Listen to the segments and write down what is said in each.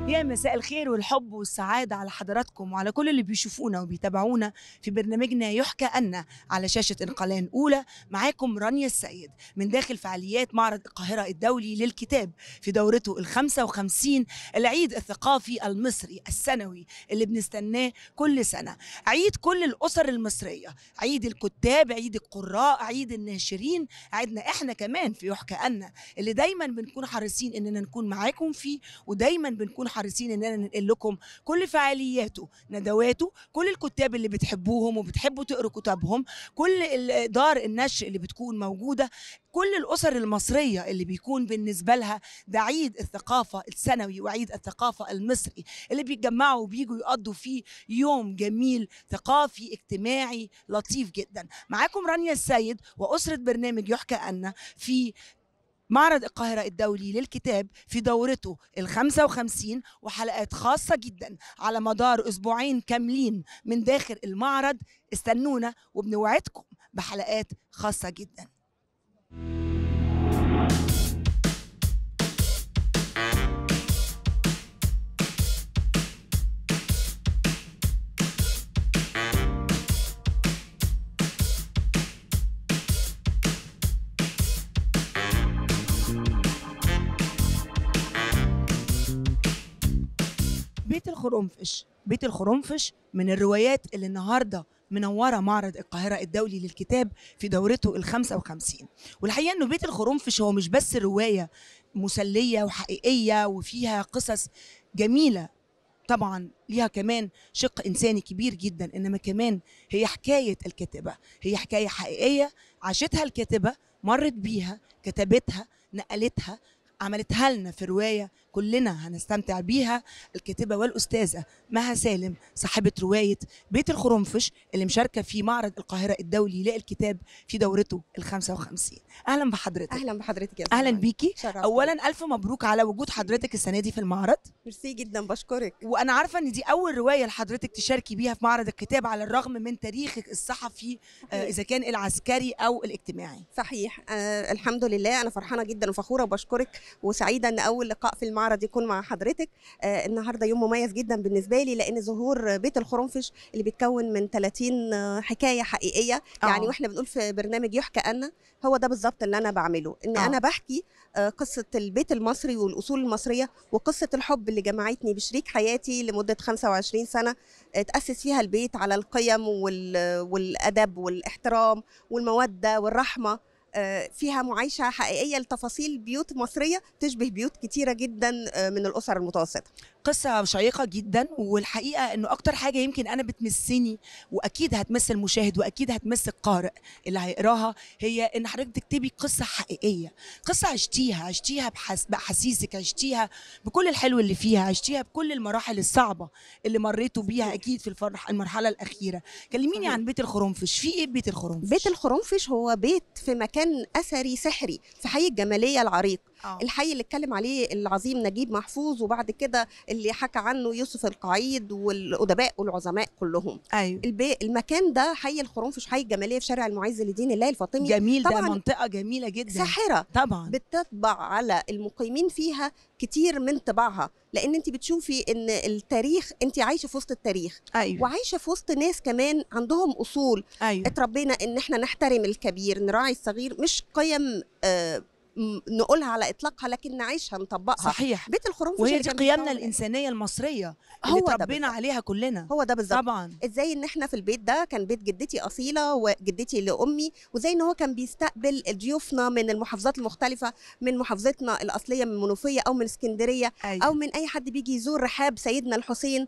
يا مساء الخير والحب والسعادة على حضراتكم وعلى كل اللي بيشوفونا وبيتابعونا في برنامجنا يحكى أن على شاشة انقلان أولى معاكم رانيا السيد من داخل فعاليات معرض القاهرة الدولي للكتاب في دورته ال 55 العيد الثقافي المصري السنوي اللي بنستناه كل سنة عيد كل الأسر المصرية عيد الكتاب عيد القراء عيد الناشرين عيدنا احنا كمان في يحكى أن اللي دايما بنكون حريصين اننا نكون معاكم فيه ودايما بنكون حريصين اننا ننقل لكم كل فعالياته ندواته كل الكتاب اللي بتحبوهم وبتحبوا تقروا كتابهم كل ال- دار النشر اللي بتكون موجوده كل الاسر المصريه اللي بيكون بالنسبه لها ده عيد الثقافه السنوي وعيد الثقافه المصري اللي بيتجمعوا وبيجوا يقضوا فيه يوم جميل ثقافي اجتماعي لطيف جدا معاكم رانيا السيد واسره برنامج يحكى أن في معرض القاهرة الدولي للكتاب في دورته ال 55 وحلقات خاصة جدا على مدار أسبوعين كاملين من داخل المعرض استنونا وبنوعدكم بحلقات خاصة جدا بيت الخرنفش بيت الخرنفش من الروايات اللي النهارده منوره معرض القاهره الدولي للكتاب في دورته ال 55 والحقيقه انه بيت الخرنفش هو مش بس روايه مسليه وحقيقيه وفيها قصص جميله طبعا ليها كمان شق انساني كبير جدا انما كمان هي حكايه الكاتبه هي حكايه حقيقيه عاشتها الكاتبه مرت بيها كتبتها نقلتها عملتها لنا في روايه كلنا هنستمتع بيها الكاتبه والاستاذه مها سالم صاحبه روايه بيت الخرنفش اللي مشاركه في معرض القاهره الدولي للكتاب في دورته ال 55 اهلا بحضرتك اهلا بحضرتك يا اهلا سلمى. بيكي شرفتني. اولا الف مبروك على وجود حضرتك السنه دي في المعرض ميرسي جدا بشكرك وانا عارفه ان دي اول روايه لحضرتك تشاركي بيها في معرض الكتاب على الرغم من تاريخك الصحفي آه، اذا كان العسكري او الاجتماعي صحيح آه الحمد لله انا فرحانه جدا وفخوره وبشكرك وسعيده ان اول لقاء في المعرض يكون مع حضرتك آه النهارده يوم مميز جدا بالنسبه لي لان ظهور بيت الخرنفش اللي بيتكون من 30 آه، حكايه حقيقيه آه. يعني واحنا بنقول في برنامج يحكى أنا هو ده بالظبط اللي انا بعمله ان آه. انا بحكي آه، قصه البيت المصري والاصول المصريه وقصه الحب اللي جمعتني بشريك حياتي لمده 25 سنه آه، تاسس فيها البيت على القيم وال- والادب والاحترام والموده والرحمه آه، فيها معايشه حقيقيه لتفاصيل بيوت مصريه تشبه بيوت كتيره جدا آه، من الاسر المتوسطه قصة شيقة جدا والحقيقة انه اكتر حاجة يمكن انا بتمسني واكيد هتمس المشاهد واكيد هتمس القارئ اللي هيقراها هي ان حضرتك تكتبي قصة حقيقية قصة عشتيها عشتيها بحس بأحاسيسك عشتيها بكل الحلو اللي فيها عشتيها بكل المراحل الصعبة اللي مريتوا بيها اكيد في الفرح المرحلة الأخيرة كلميني صحيح. عن بيت الخرنفش في ايه بيت الخرنفش بيت الخرنفش هو بيت في مكان اثري سحري في حي الجماليه العريق آه. الحي اللي اتكلم عليه العظيم نجيب محفوظ وبعد كده اللي حكى عنه يوسف القعيد والادباء والعظماء كلهم ايوه البي... المكان ده حي الخرنفش حي الجماليه في شارع المعز لدين الله الفاطمي جميل ده طبعاً منطقة جميلة جدا ساحره طبعا بتطبع على المقيمين فيها كتير من طباعها لان انت بتشوفي ان التاريخ انت عايشه في وسط التاريخ ايوه وعايشه في وسط ناس كمان عندهم اصول ايوه اتربينا ان احنا نحترم الكبير نراعي الصغير مش قيم آه، م- نقولها على اطلاقها لكن نعيشها نطبقها صحيح بيت الخرنفش وهي اللي دي كان قيمنا بيتكون- الإنسانية المصرية هو اللي ده تربينا بالظبط. عليها كلنا هو ده بالظبط طبعا ازاي ان احنا في البيت ده كان بيت جدتي اصيله وجدتي لامي وزي ان هو كان بيستقبل ضيوفنا من المحافظات المختلفه من محافظتنا الاصليه من منوفيه او من اسكندريه أيوة. او من اي حد بيجي يزور رحاب سيدنا الحسين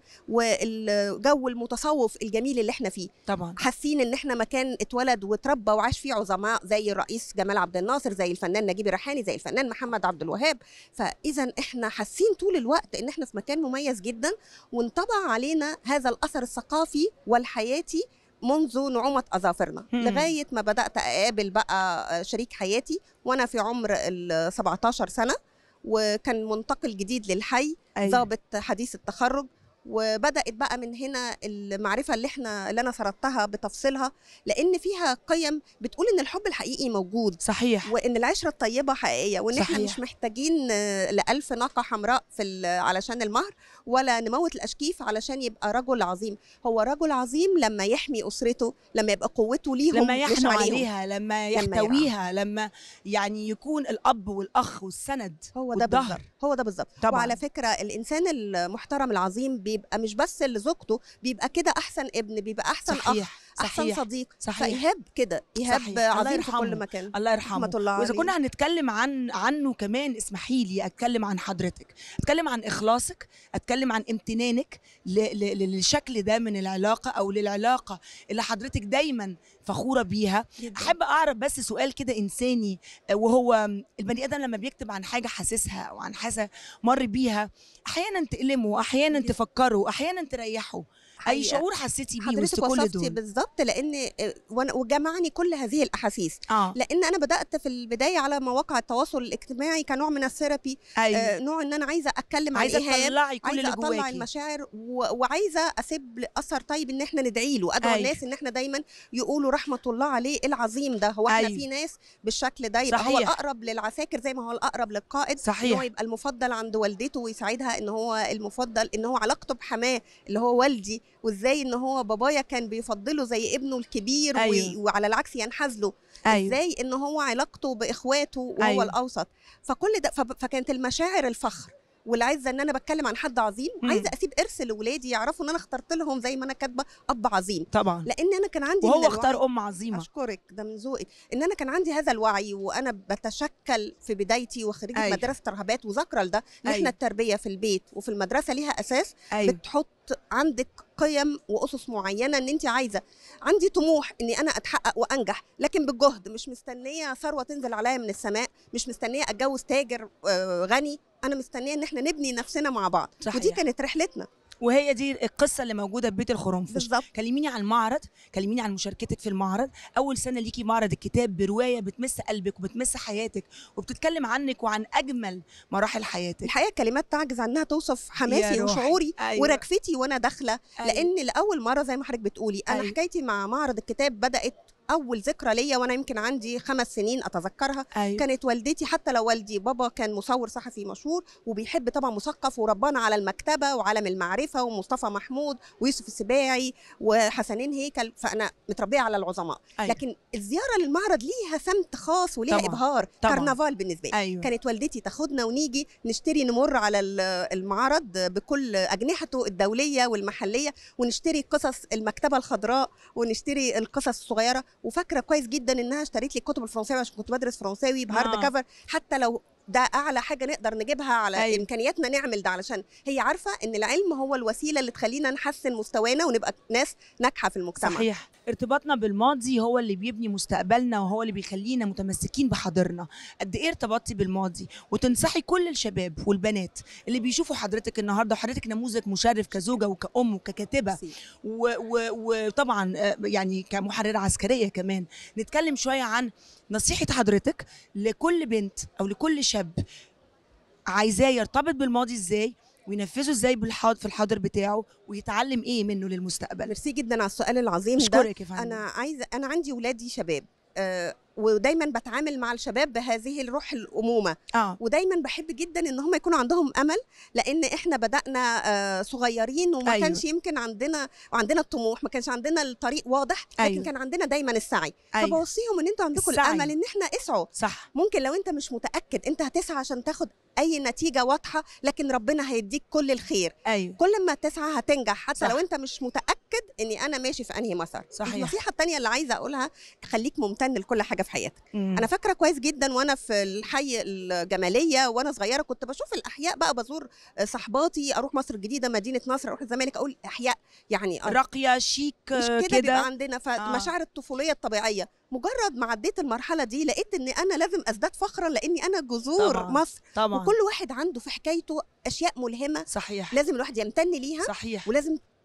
والجو المتصوف الجميل اللي احنا فيه طبعا حاسين ان احنا مكان اتولد وتربى وعاش فيه عظماء زي الرئيس جمال عبد الناصر زي الفنان نجيب الريحاني زي الفنان محمد عبد الوهاب فاذا احنا حاسين طول الوقت ان احنا في مكان مميز جدا وانطبع علينا هذا الاثر الثقافي والحياتي منذ نعومة أظافرنا مم. لغاية ما بدأت أقابل بقى شريك حياتي وأنا في عمر ال 17 سنة وكان منتقل جديد للحي أيوة. ضابط حديث التخرج وبدات بقى من هنا المعرفه اللي احنا اللي انا سردتها بتفصيلها لان فيها قيم بتقول ان الحب الحقيقي موجود صحيح وان العشره الطيبه حقيقيه وان احنا صحيح. مش محتاجين آه، لألف ناقه حمراء في ال- علشان المهر ولا نموت الاشكيف علشان يبقى رجل عظيم هو رجل عظيم لما يحمي اسرته لما يبقى قوته ليهم لما مش يحنو عليهم عليها لما لما يحتويها لما يعني يكون الاب والاخ والسند هو ده والظهر. بالظبط هو ده بالظبط طبعاً. وعلى فكره الانسان المحترم العظيم بيبقى مش بس لزوجته بيبقى كده احسن ابن بيبقى احسن اخ صحيح احسن صحيح صديق صحيح. فايهاب كده ايهاب صحيح. الله عظيم في يرحمه. كل مكان الله يرحمه رحمه الله واذا عليه. كنا هنتكلم عن عنه كمان اسمحي لي اتكلم عن حضرتك اتكلم عن اخلاصك اتكلم عن امتنانك ل- ل- للشكل ده من العلاقه او للعلاقه اللي حضرتك دايما فخوره بيها جداً. احب اعرف بس سؤال كده انساني آه، وهو البني ادم لما بيكتب عن حاجه حاسسها او عن حاجه مر بيها احيانا تألمه احيانا جداً. تفكره احيانا تريحه اي حقيقة. شعور حسيتي بيه وسط حضرتك كل وصفتي دول بالظبط لان آه، وأنا- وجمعني كل هذه الاحاسيس اه لان انا بدات في البدايه على مواقع التواصل الاجتماعي كنوع من الثيرابي ايوه آه، نوع ان انا عايزه اتكلم عن عايزه ايهاب تطلعي كل عايزه اللي اطلع جواكي المشاعر و... وعايزه اسيب اثر طيب ان احنا ندعي له ادعو أيوة. الناس ان احنا دايما يقولوا رحمه الله عليه إيه العظيم ده هو احنا أيوة. في ناس بالشكل ده يبقى هو صحيح. الاقرب للعساكر زي ما هو الاقرب للقائد ان هو صحيح يبقى المفضل عند والدته ويساعدها ان هو المفضل ان هو علاقته بحماه اللي هو والدي وازاي ان هو بابايا كان بيفضله زي ابنه الكبير أيوة. وي... وعلى العكس ينحاز له ايوه ازاي ان هو علاقته باخواته وهو أيوة. أيوة. الاوسط فكل ده فب- فكانت المشاعر الفخر والعزه ان انا بتكلم عن حد عظيم مم. عايزه اسيب ارث لاولادي يعرفوا ان انا اخترت لهم زي ما انا كاتبه اب عظيم طبعا لان انا كان عندي وهو من اختار الوعي- ام عظيمه اشكرك ده من ذوقي ان انا كان عندي هذا الوعي وانا بتشكل في بدايتي وخريجه أيوة. أيوة. مدرسه رهبات وذاكره لده ان أيوة. احنا التربيه في البيت وفي المدرسه ليها اساس ايوه بتحط عندك قيم واسس معينه ان انت عايزه عندي طموح اني انا اتحقق وانجح لكن بالجهد مش مستنيه ثروه تنزل عليا من السماء مش مستنيه اتجوز تاجر آه، غني انا مستنيه ان احنا نبني نفسنا مع بعض صحيح. ودي كانت رحلتنا وهي دي القصه اللي موجوده في بيت الخرنفش بالظبط كلميني عن المعرض كلميني عن مشاركتك في المعرض اول سنه ليكي معرض الكتاب بروايه بتمس قلبك وبتمس حياتك وبتتكلم عنك وعن اجمل مراحل حياتك الحقيقه كلمات تعجز عنها توصف يا حماسي روحي. وشعوري أيوة. وركفتي وانا داخله أيوة. لان لاول مره زي ما حضرتك بتقولي انا أيوة. حكايتي مع معرض الكتاب بدات اول ذكرى ليا وانا يمكن عندي خمس سنين اتذكرها ايوه كانت والدتي حتى لو والدي بابا كان مصور صحفي مشهور وبيحب طبعا مثقف وربانا على المكتبه وعالم المعرفه ومصطفى محمود ويوسف السباعي وحسنين هيكل فانا متربيه على العظماء أيوة. لكن الزياره للمعرض ليها سمت خاص وليها طبعاً. ابهار طبعاً. كرنفال بالنسبه لي ايوه كانت والدتي تاخدنا ونيجي نشتري نمر على ال- المعرض بكل اجنحته الدوليه والمحليه ونشتري قصص المكتبه الخضراء ونشتري القصص الصغيره وفاكره كويس جدا انها اشتريت لي الكتب الفرنساوي عشان كنت بدرس فرنساوي بهارد آه. آه. كفر حتى لو ده اعلى حاجه نقدر نجيبها على أيوة. أيوة. امكانياتنا نعمل ده علشان هي عارفه ان العلم هو الوسيله اللي تخلينا نحسن مستوانا ونبقى ناس ناجحه في المجتمع صحيح ارتباطنا بالماضي هو اللي بيبني مستقبلنا وهو اللي بيخلينا متمسكين بحاضرنا قد ايه ارتبطتي بالماضي وتنصحي كل الشباب والبنات اللي بيشوفوا حضرتك النهارده وحضرتك نموذج مشرف كزوجه وكأم وككاتبه ميرسي. و- و- وطبعا آه، يعني كمحرره عسكريه كمان نتكلم شويه عن نصيحه حضرتك لكل بنت او لكل شاب عايزاه يرتبط بالماضي ازاي وينفذه ازاي بالحاضر في الحاضر بتاعه ويتعلم ايه منه للمستقبل ميرسي جدا على السؤال العظيم ده اشكرك يا فندم انا عايزه انا عندي ولادي شباب آه ودايما بتعامل مع الشباب بهذه الروح الامومه اه ودايما بحب جدا ان هم يكون عندهم امل لان احنا بدانا آه صغيرين وما أيوة. أيوة. كانش يمكن عندنا وعندنا الطموح ما كانش عندنا الطريق واضح لكن أيوة. أيوة. كان عندنا دايما السعي أيوة. أيوة. فبوصيهم ان انتوا عندكم السعي. الامل ان احنا اسعوا صح ممكن لو انت مش متاكد انت هتسعى عشان تاخد اي نتيجه واضحه لكن ربنا هيديك كل الخير ايوه كل ما تسعى هتنجح حتى صح. صح. لو انت مش متاكد اني انا ماشي في انهي مسار صحيح. النصيحه الثانيه اللي عايزه اقولها خليك ممتن لكل حاجه في حياتك مم. انا فاكره كويس جدا وانا في الحي الجماليه وانا صغيره كنت بشوف الاحياء بقى بزور صحباتي اروح مصر الجديده مدينه نصر اروح الزمالك اقول احياء يعني راقيه شيك مش آه، كده بيبقى كده عندنا فمشاعر الطفوليه الطبيعيه مجرد ما عديت المرحله دي لقيت ان انا لازم ازداد فخرا لاني انا جذور طبعاً. مصر طبعا وكل واحد عنده في حكايته اشياء ملهمه صحيح لازم الواحد يمتن ليها صحيح ولازم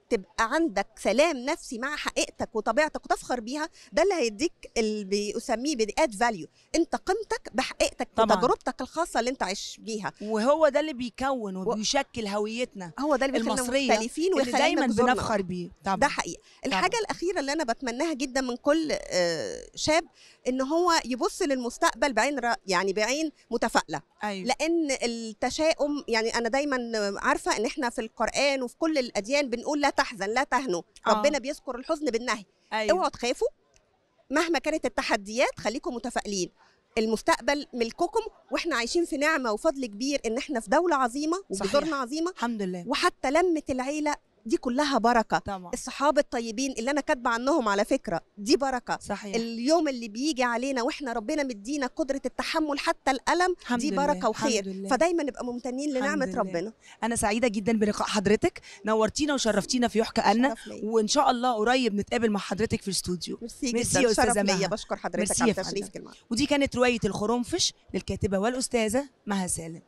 تبقى عندك سلام نفسي مع حقيقتك وطبيعتك وتفخر بيها ده اللي هيديك اللي بيسميه باد فاليو انت قيمتك بحقيقتك طبعاً. وتجربتك الخاصه اللي انت عايش بيها وهو ده اللي بيكون وبيشكل هويتنا هو ده اللي بيخلينا المصرية مختلفين اللي ويخلينا دايما جذورنا. بنفخر بيه طبعا ده حقيقي الحاجه الاخيره اللي انا بتمناها جدا من كل آه، شاب ان هو يبص للمستقبل بعين را- يعني بعين متفائله ايوه لان التشاؤم يعني انا دايما عارفه ان احنا في القران وفي كل الاديان بنقول لا تحزن لا تهنوا آه. ربنا بيذكر الحزن بالنهي ايوه اوعوا تخافوا مهما كانت التحديات خليكم متفائلين المستقبل ملككم واحنا عايشين في نعمه وفضل كبير ان احنا في دوله عظيمه صحيح. وجذورنا عظيمه الحمد لله وحتى لمه العيله دي كلها بركه طبعا الصحاب الطيبين اللي انا كاتبه عنهم على فكره دي بركه صحيح اليوم اللي بيجي علينا واحنا ربنا مدينا قدره التحمل حتى الالم الحمد دي لله، بركه الحمد وخير لله. فدايما نبقى ممتنين الحمد لنعمه لله. ربنا انا سعيده جدا بلقاء حضرتك نورتينا وشرفتينا في يحكى أنا شرف ليا. وان شاء الله قريب نتقابل مع حضرتك في الاستوديو ميرسي ميرسي جدا يا شرف أستاذة ليا مها. بشكر حضرتك ميرسي على يا فندم. تشريفك المعرض ودي كانت روايه الخرنفش للكاتبه والاستاذه مها سالم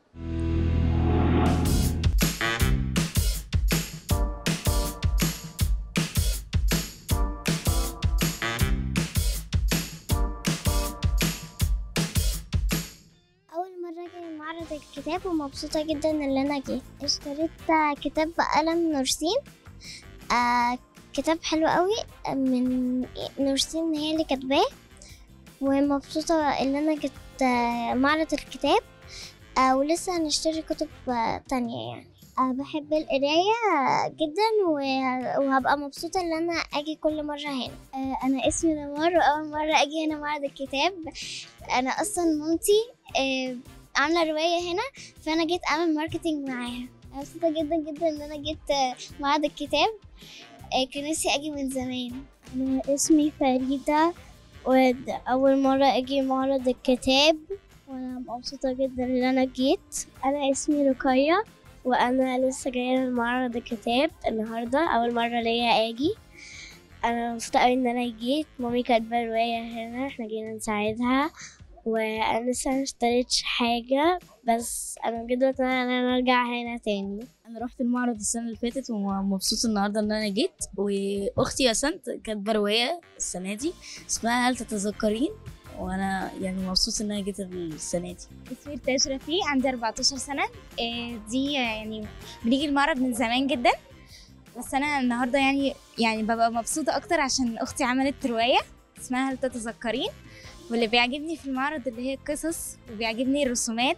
أول مرة أجي معرض الكتاب ومبسوطة جدا إن أنا جيت اشتريت كتاب قلم نورسين آه كتاب حلو قوي من نورسين هي اللي كاتباه ومبسوطة إن أنا جيت آه، معرض الكتاب آه ولسه هنشتري كتب آه، تانية يعني آه بحب القراية جدا و- وهبقى مبسوطة إن أنا أجي كل مرة هنا آه أنا اسمي نمار وأول مرة أجي هنا معرض الكتاب أنا أصلا مامتي آه، عامله روايه هنا فانا جيت اعمل ماركتينج معاها أنا مبسوطه جدا جدا ان انا جيت آه، معرض الكتاب آه، كان نفسي اجي من زمان انا اسمي فريده واول مره اجي معرض الكتاب وانا مبسوطه جدا ان انا جيت انا اسمي رقيه وانا لسه جايه من معرض الكتاب النهارده اول مره ليا اجي انا مبسوطه قوي ان انا جيت مامي كاتبه روايه هنا احنا جينا نساعدها وانا لسه مشتريتش حاجه بس انا بجد اتمنى ان انا ارجع هنا تاني انا رحت المعرض السنه اللي فاتت ومبسوط النهارده ان انا جيت واختي ياسنت كاتبه روايه السنه دي اسمها هل تتذكرين وانا يعني مبسوط ان انا جيت السنه دي اسمي تاج رفيق عندي 14 سنة إيه دي يعني بنيجي المعرض من زمان جدا بس أنا النهاردة يعني يعني ببقى مبسوطة أكتر عشان أختي عملت رواية اسمها هل تتذكرين واللي بيعجبني في المعرض اللي هي القصص وبيعجبني الرسومات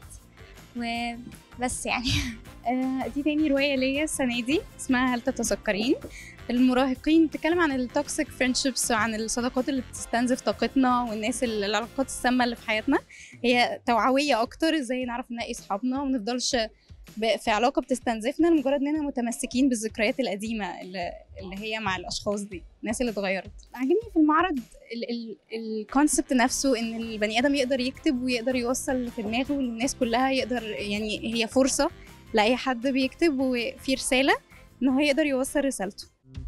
وبس يعني آه، دي تاني رواية ليا السنة دي اسمها هل تتذكرين المراهقين بتتكلم عن التوكسيك فريندشيبس وعن الصداقات اللي بتستنزف طاقتنا والناس اللي العلاقات السامة اللي في حياتنا هي توعوية أكتر ازاي نعرف نلاقي أصحابنا وما نفضلش ب- في علاقة بتستنزفنا لمجرد إننا متمسكين بالذكريات القديمة اللي, اللي هي مع الأشخاص دي الناس اللي اتغيرت عاجبني في المعرض الكونسبت نفسه إن البني آدم يقدر يكتب ويقدر يوصل اللي في دماغه للناس كلها يقدر يعني هي فرصة لاي حد بيكتب وفي رساله ان هو يقدر يوصل رسالته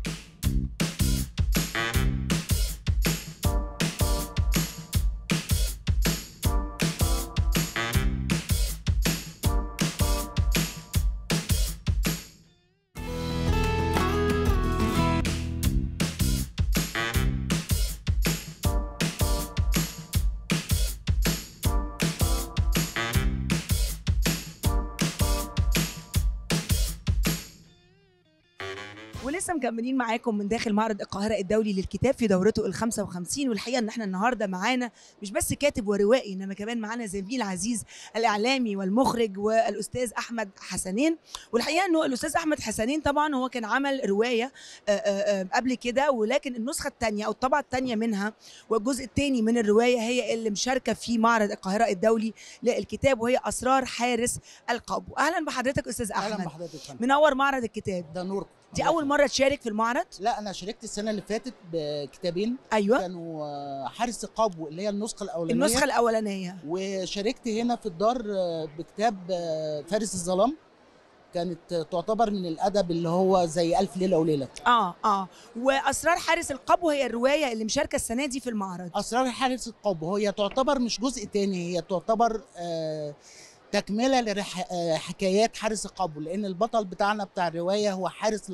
ولسه مكملين معاكم من داخل معرض القاهرة الدولي للكتاب في دورته ال 55 والحقيقة ان احنا النهارده معانا مش بس كاتب وروائي انما كمان معانا زميل عزيز الاعلامي والمخرج والاستاذ احمد حسنين والحقيقة انه الاستاذ احمد حسنين طبعا هو كان عمل رواية آه، آه، آه، قبل كده ولكن النسخة الثانية او الطبعة الثانية منها والجزء الثاني من الرواية هي اللي مشاركة في معرض القاهرة الدولي للكتاب وهي اسرار حارس القبو اهلا بحضرتك استاذ اهلا احمد بحضرتك يا فندم. منور معرض الكتاب ده نور دي اول مرة تشارك في المعرض لا انا شاركت السنه اللي فاتت بكتابين ايوه كانوا آه، حارس القبو اللي هي النسخه الاولانيه النسخه الاولانيه وشاركت هنا في الدار آه، بكتاب آه، فارس الظلام كانت آه، تعتبر من الادب اللي هو زي الف ليله وليله اه اه واسرار حارس القبو هي الروايه اللي مشاركه السنه دي في المعرض اسرار حارس القبو هي تعتبر مش جزء تاني هي تعتبر آه، تكمله لحكايات حارس القبو لان البطل بتاعنا بتاع الروايه هو حارس لقبو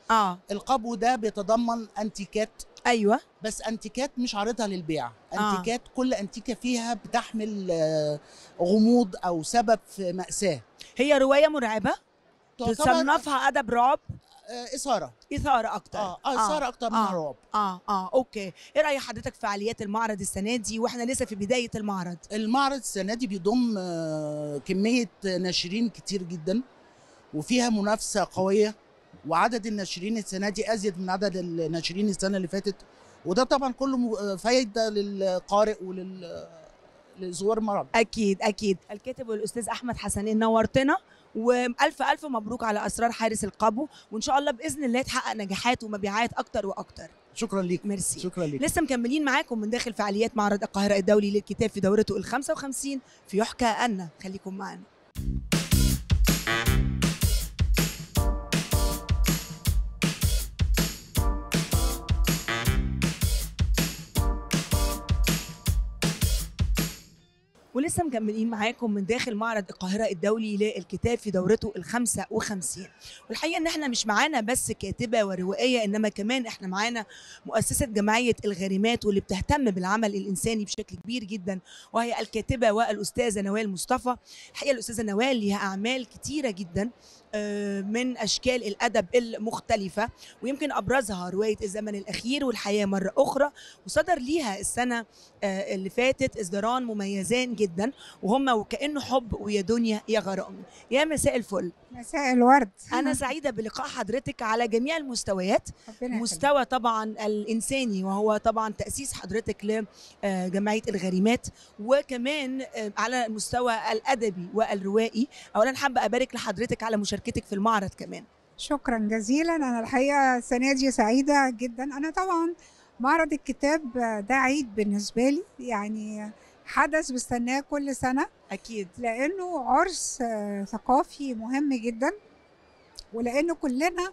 اه القبو ده بيتضمن انتيكات ايوه بس انتيكات مش عارضها للبيع آه. انتيكات كل انتيكه فيها بتحمل آه، غموض او سبب في ماساه هي روايه مرعبه تعتبر تصنفها ادب رعب آه، اثاره اثاره اكتر اه آه، اثاره اكتر من آه. رعب اه اه اوكي ايه راي حضرتك في فعاليات المعرض السنه دي واحنا لسه في بدايه المعرض المعرض السنه دي بيضم آه، كميه ناشرين كتير جدا وفيها منافسه قويه وعدد الناشرين السنه دي ازيد من عدد الناشرين السنه اللي فاتت وده طبعا كله م- آه، فايده للقارئ ولل لزوار المعرض اكيد اكيد الكاتب والاستاذ احمد حسنين نورتنا والف الف مبروك على اسرار حارس القبو وان شاء الله باذن الله تحقق نجاحات ومبيعات اكتر واكتر شكرا ليك ميرسي شكرا ليك لسه مكملين معاكم من داخل فعاليات معرض القاهره الدولي للكتاب في دورته ال 55 في يحكى أن خليكم معنا ولسه مكملين معاكم من داخل معرض القاهرة الدولي للكتاب في دورته ال 55 والحقيقة ان احنا مش معانا بس كاتبة وروائية انما كمان احنا معانا مؤسسة جمعية الغارمات واللي بتهتم بالعمل الإنساني بشكل كبير جدا وهي الكاتبة والأستاذة نوال مصطفى الحقيقة الأستاذة نوال ليها أعمال كتيرة جدا آه، من أشكال الأدب المختلفة ويمكن أبرزها رواية الزمن الأخير والحياة مرة أخرى وصدر ليها السنة آه، اللي فاتت إصداران مميزان جدا وهما وكأنه حب ويا دنيا يا غرام يا مساء الفل مساء الورد أنا سعيدة بلقاء حضرتك على جميع المستويات ربنا يخليك. مستوى طبعا الانساني وهو طبعا تاسيس حضرتك لجمعيه الغريمات وكمان آه، على المستوى الادبي والروائي اولا حابه ابارك لحضرتك على مشاركتك في المعرض كمان شكرا جزيلا انا الحقيقه السنه دي سعيده جدا انا طبعا معرض الكتاب ده عيد بالنسبه لي يعني حدث بستناه كل سنه اكيد لانه عرس آه، ثقافي مهم جدا ولانه كلنا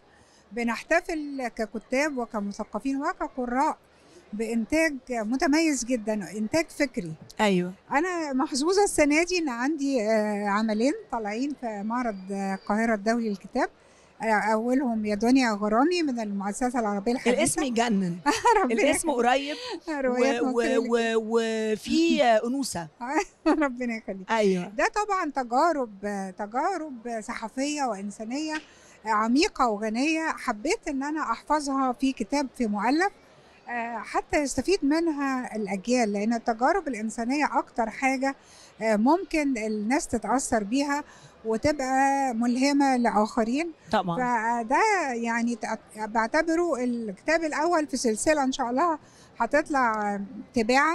بنحتفل ككتاب وكمثقفين وكقراء بانتاج متميز جدا انتاج فكري ايوه انا محظوظه السنه دي ان عندي آه، عملين طالعين في معرض آه، القاهره الدولي للكتاب آه، اولهم يا دنيا غرامي من المؤسسه العربيه الحديثه الاسم يجنن ربنا الاسم قريب يخليك. و- روايات و- مصرية و- وفي انوثه ربنا يخليك ايوه ده طبعا تجارب تجارب صحفيه وانسانيه عميقه وغنيه حبيت ان انا احفظها في كتاب في مؤلف آه، حتى يستفيد منها الاجيال لان التجارب الانسانيه اكتر حاجه آه، ممكن الناس تتاثر بيها وتبقى ملهمه لاخرين طبعا فده يعني تع- بعتبره الكتاب الاول في سلسله ان شاء الله هتطلع تباعا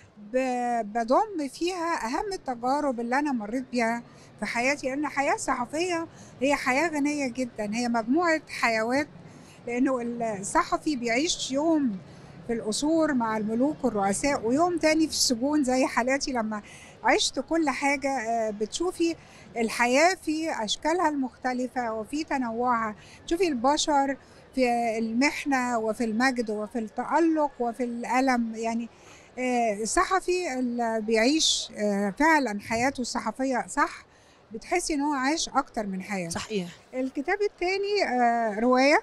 ب- بضم فيها اهم التجارب اللي انا مريت بيها في حياتي لان الحياه الصحفيه هي حياه غنيه جدا هي مجموعه حيوات لانه الصحفي بيعيش يوم في القصور مع الملوك والرؤساء ويوم تاني في السجون زي حالاتي لما عشت كل حاجه آه، بتشوفي الحياه في اشكالها المختلفه وفي تنوعها تشوفي البشر في المحنه وفي المجد وفي التالق وفي الالم يعني آه، الصحفي اللي بيعيش آه، فعلا حياته الصحفيه صح بتحسي ان هو عايش اكتر من حياه صحيح الكتاب الثاني روايه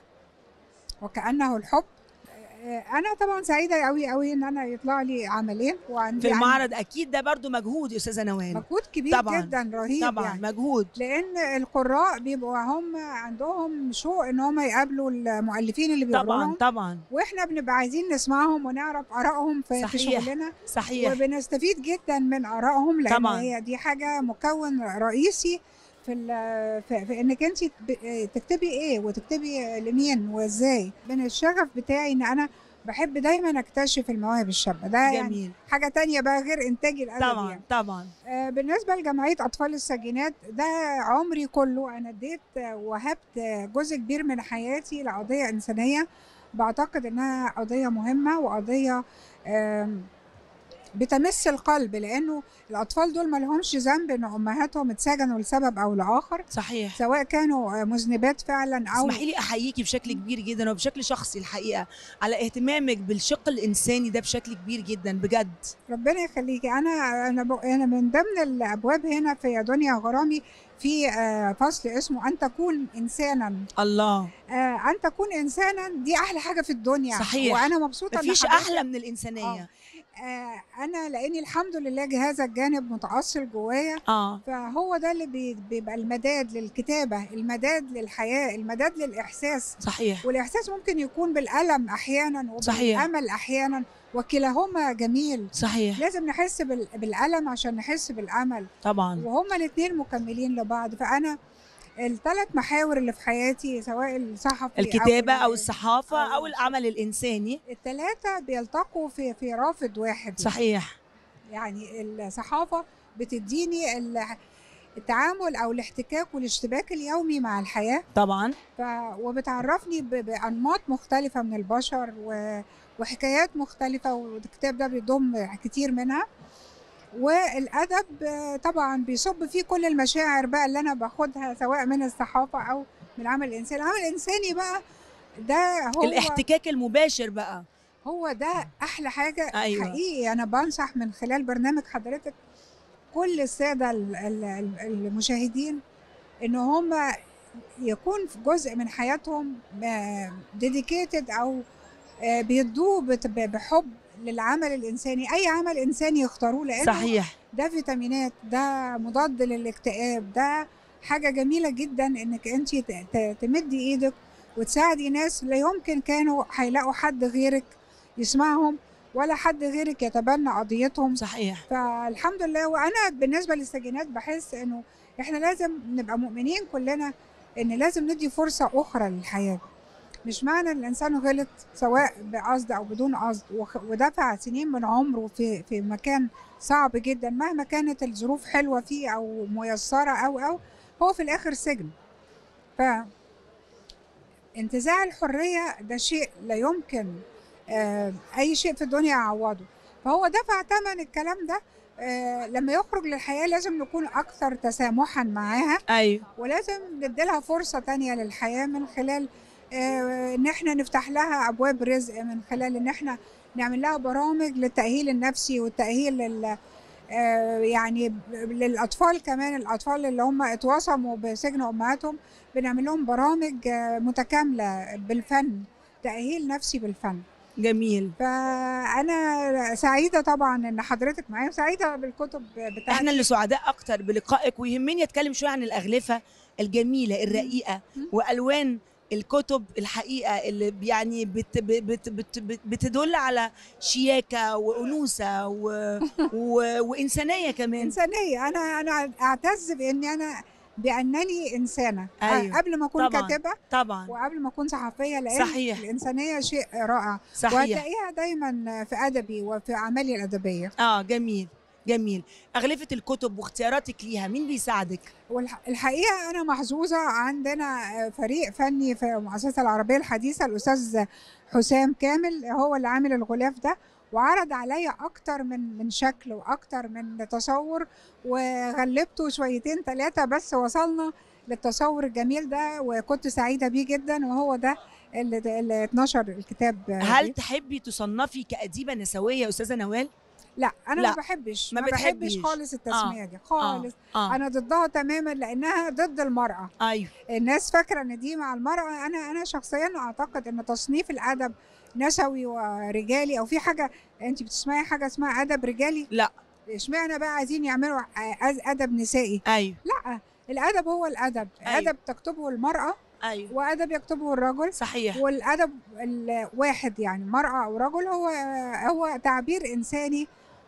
وكانه الحب آه، انا طبعا سعيده قوي قوي ان انا يطلع لي عملين وعندي في عن- المعرض اكيد ده برضو مجهود يا استاذه نوال مجهود كبير طبعاً، جدا رهيب طبعا يعني مجهود لان القراء بيبقوا هم عندهم شوق ان هم يقابلوا المؤلفين اللي بيقروا طبعا لهم طبعا واحنا بنبقى عايزين نسمعهم ونعرف ارائهم في, في صحيح. شغلنا صحيح وبنستفيد جدا من ارائهم لان طبعاً. هي دي حاجه مكون رئيسي في ال- في, في انك انت تكتبي ايه وتكتبي لمين وازاي من الشغف بتاعي ان انا بحب دايما اكتشف المواهب الشابه ده يعني جميل حاجه تانية بقى غير انتاجي الادبي طبعا يعني. طبعا آه، بالنسبه لجمعيه اطفال السجينات ده عمري كله انا اديت آه، وهبت آه، جزء كبير من حياتي لقضيه انسانيه بعتقد انها قضيه مهمه وقضيه آم، بتمس القلب لانه الاطفال دول ما لهمش ذنب ان امهاتهم اتسجنوا لسبب او لاخر صحيح سواء كانوا مذنبات فعلا او اسمحي لي احييكي بشكل كبير جدا وبشكل شخصي الحقيقه على اهتمامك بالشق الانساني ده بشكل كبير جدا بجد ربنا يخليكي انا انا ب... انا من ضمن الابواب هنا في يا دنيا غرامي في آه، فصل اسمه ان تكون انسانا الله آه، ان تكون انسانا دي احلى حاجه في الدنيا صحيح. وانا مبسوطه إن مفيش حضرتك- احلى من الانسانيه آه، انا لاني الحمد لله جهاز الجانب متاصل جوايا اه فهو ده اللي بي- بيبقى المداد للكتابه المداد للحياه المداد للاحساس صحيح والاحساس ممكن يكون بالالم احيانا صحيح. وبالامل احيانا وكلاهما جميل صحيح لازم نحس بال- بالالم عشان نحس بالامل طبعا وهما الاثنين مكملين لبعض فانا الثلاث محاور اللي في حياتي سواء الصحفي الكتابه او ال- الصحافه أو او العمل الانساني الثلاثه بيلتقوا في في رافد واحد صحيح يعني الصحافه بتديني ال- التعامل او الاحتكاك والاشتباك اليومي مع الحياه طبعا ف... وبتعرفني ب... بانماط مختلفه من البشر و... وحكايات مختلفه والكتاب ده بيضم كتير منها والادب آه، طبعا بيصب فيه كل المشاعر بقى اللي انا باخدها سواء من الصحافه او من العمل الانساني العمل الانساني بقى ده هو الاحتكاك المباشر بقى هو ده احلى حاجه أيوة. حقيقي انا بنصح من خلال برنامج حضرتك كل الساده ال- ال- ال- المشاهدين ان هم يكون في جزء من حياتهم ديديكيتد او آه، بيدوه بت- ب- بحب للعمل الانساني اي عمل انساني يختاروه لانه صحيح ده فيتامينات ده مضاد للاكتئاب ده حاجة جميلة جدا انك انت تمدي ايدك وتساعدي ناس لا يمكن كانوا هيلاقوا حد غيرك يسمعهم ولا حد غيرك يتبنى قضيتهم صحيح فالحمد لله وانا بالنسبة للسجينات بحس انه احنا لازم نبقى مؤمنين كلنا ان لازم ندي فرصة اخرى للحياة مش معنى ان الانسان غلط سواء بقصد او بدون قصد وخ- ودفع سنين من عمره في في مكان صعب جدا مهما كانت الظروف حلوه فيه او ميسره او او هو في الاخر سجن ف انتزاع الحريه ده شيء لا يمكن آه، اي شيء في الدنيا يعوضه فهو دفع ثمن الكلام ده آه، لما يخرج للحياه لازم نكون اكثر تسامحا معاها ايوه ولازم نديلها فرصة تانية للحياة من خلال آه، ان احنا نفتح لها ابواب رزق من خلال ان احنا نعمل لها برامج للتأهيل النفسي والتأهيل لل آه، يعني ب- للأطفال كمان الأطفال اللي هم اتوصموا بسجن أمهاتهم بنعمل لهم برامج آه، متكاملة بالفن تأهيل نفسي بالفن جميل فأنا سعيدة طبعا إن حضرتك معايا وسعيدة بالكتب بتاعتي احنا اللي سعداء اكتر بلقائك ويهمني اتكلم شويه عن الاغلفه الجميله الرقيقه مم. والوان الكتب الحقيقه اللي يعني بت بت بت بت بتدل على شياكه وانوثه و و وانسانيه كمان إنسانية أنا أنا أعتز بإني أنا بأنني إنسانة أيوة. قبل ما أكون طبعاً. كاتبة طبعا وقبل ما أكون صحفية لأن صحيح. الإنسانية شيء رائع صحيح وهتلاقيها دايما في أدبي وفي أعمالي الأدبية اه جميل جميل اغلفه الكتب واختياراتك ليها مين بيساعدك والحقيقة أنا محظوظة عندنا فريق فني في المؤسسة العربية الحديثة الأستاذ حسام كامل هو اللي عامل الغلاف ده وعرض عليا أكتر من من شكل وأكتر من تصور وغلبته شويتين ثلاثة بس وصلنا للتصور الجميل ده وكنت سعيدة بيه جدا وهو ده اللي, اللي اتنشر الكتاب هل بيه. تحبي تصنفي كأديبة نسوية يا أستاذة نوال؟ لا أنا لا، ما بحبش ما ما, بحبش بتحبيش. خالص التسمية دي خالص آه. أنا ضدها تماما لأنها ضد المرأة أيوه الناس فاكره ان دي مع المراه انا انا شخصيا اعتقد ان تصنيف الادب نسوي ورجالي او في حاجه انت بتسمعي حاجه اسمها ادب رجالي لا. اشمعنى بقى عايزين يعملوا أ- ادب نسائي أيوه لا الادب هو الادب أيوة. ادب تكتبه المراه أيوه وادب يكتبه الرجل صحيح والادب الواحد يعني مرأة او رجل هو هو تعبير انساني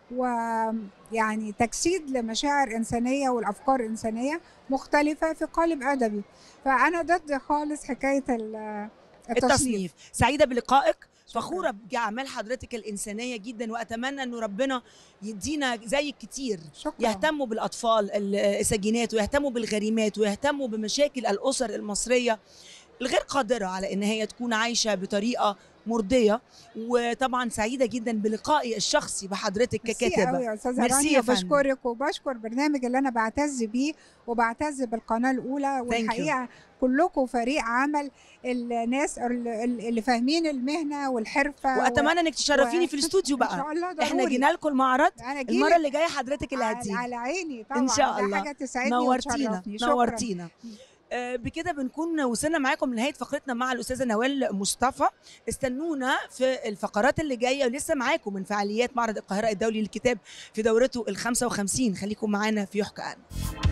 ويعني تجسيد لمشاعر انسانيه والافكار انسانيه مختلفه في قالب ادبي فانا ضد خالص حكايه ال- التصنيف التصنيف سعيدة بلقائك شكراً. فخورة بأعمال حضرتك الإنسانية جدا وأتمنى أنه ربنا يدينا زيك كتير شكرا يهتموا بالأطفال السجينات ويهتموا بالغريمات ويهتموا بمشاكل الأسر المصرية الغير قادرة على إن هي تكون عايشة بطريقة مرضيه وطبعا سعيده جدا بلقائي الشخصي بحضرتك ميرسي قوي ككاتبه يا استاذه ميرسي رانيا يا فندم. بشكرك وبشكر برنامج اللي انا بعتز بيه وبعتز بالقناه الاولى Thank you. والحقيقه كلكم فريق عمل الناس اللي اللي فاهمين المهنه والحرفه واتمنى انك تشرفيني و- في الاستوديو ان بقى شاء الله ضروري احنا جينا لكم المعرض انا المره جيلك اللي جايه حضرتك اللي على, هتيجي على عيني طبعا إن شاء ده الله. حاجه تسعدني نورتينا وتشرفني شكرا نورتينا آه، بكده بنكون وصلنا معاكم لنهايه فقرتنا مع الاستاذه نوال مصطفى استنونا في الفقرات اللي جايه ولسه معاكم من فعاليات معرض القاهره الدولي للكتاب في دورته ال 55 خليكم معانا في يحكى عنه